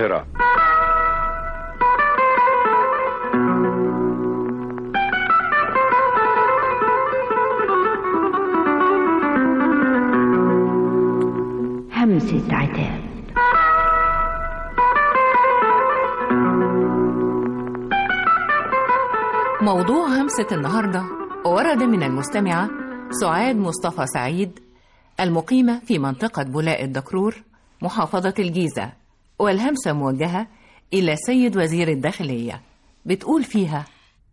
القاهرة همسة عتاب موضوع همسة النهاردة ورد من المستمعة سعاد مصطفى سعيد المقيمة في منطقة بولاء الدكرور محافظة الجيزة والهمسة موجهة إلى سيد وزير الداخلية بتقول فيها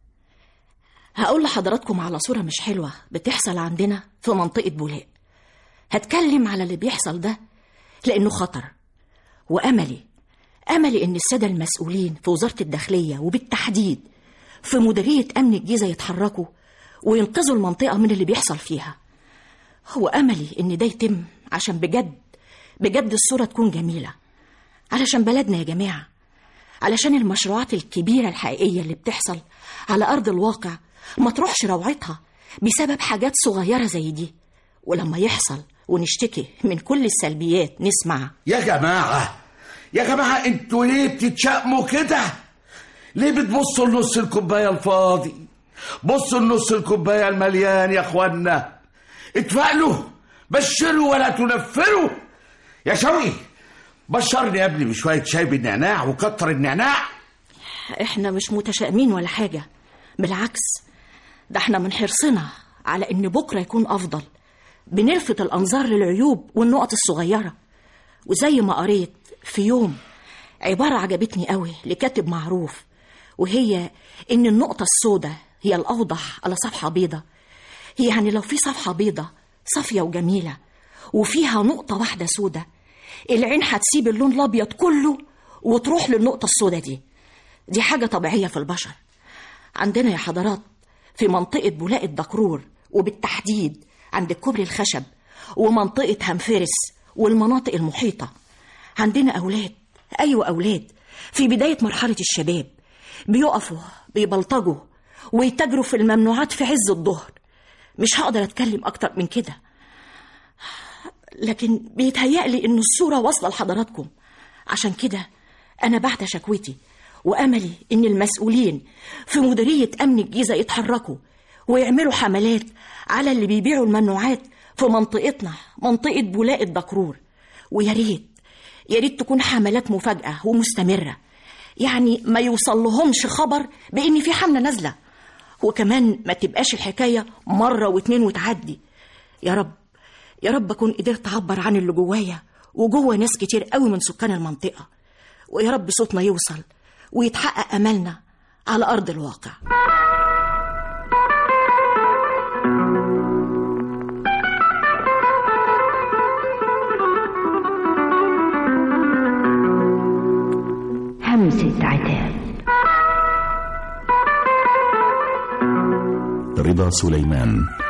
هقول لحضراتكم على صورة مش حلوة بتحصل عندنا في منطقة بولاق هتكلم على اللي بيحصل ده لأنه خطر وأملي أملي إن السادة المسؤولين في وزارة الداخلية وبالتحديد في مديرية أمن الجيزة يتحركوا وينقذوا المنطقة من اللي بيحصل فيها هو أملي إن ده يتم عشان بجد بجد الصورة تكون جميلة علشان بلدنا يا جماعة علشان المشروعات الكبيرة الحقيقية اللي بتحصل على أرض الواقع ما تروحش روعتها بسبب حاجات صغيرة زي دي ولما يحصل ونشتكي من كل السلبيات نسمع يا جماعة يا جماعة انتوا ليه بتتشائموا كده؟ ليه بتبصوا لنص الكوباية الفاضي؟ بصوا لنص الكوباية المليان يا اخوانا اتفائلوا بشروا ولا تنفروا يا شوقي بشرني يا ابني بشوية شاي بالنعناع وكتر النعناع احنا مش متشائمين ولا حاجة بالعكس ده احنا من حرصنا على ان بكرة يكون افضل بنلفت الانظار للعيوب والنقط الصغيرة وزي ما قريت في يوم عبارة عجبتني قوي لكاتب معروف وهي ان النقطة السوداء هي الاوضح على صفحة بيضة هي يعني لو في صفحة بيضة صافية وجميلة وفيها نقطة واحدة سوداء العين هتسيب اللون الابيض كله وتروح للنقطة السوداء دي دي حاجة طبيعية في البشر عندنا يا حضرات في منطقة بولاء الدكرور وبالتحديد عند كوبري الخشب ومنطقة همفرس والمناطق المحيطة عندنا أولاد أيوة أولاد في بداية مرحلة الشباب بيقفوا بيبلطجوا ويتاجروا في الممنوعات في عز الظهر مش هقدر أتكلم أكتر من كده لكن بيتهيألي إن الصورة واصلة لحضراتكم عشان كده أنا بعت شكوتي وأملي إن المسؤولين في مديرية أمن الجيزة يتحركوا ويعملوا حملات على اللي بيبيعوا الممنوعات في منطقتنا منطقة بولاء الدكرور ويا ريت يا ريت تكون حملات مفاجأة ومستمرة يعني ما يوصل لهمش خبر بإن في حملة نازلة وكمان ما تبقاش الحكاية مرة واتنين وتعدي يا رب يا رب أكون قدرت أعبر عن اللي جوايا وجوه ناس كتير قوي من سكان المنطقة ويا رب صوتنا يوصل ويتحقق أملنا على أرض الواقع همسة عتاب رضا سليمان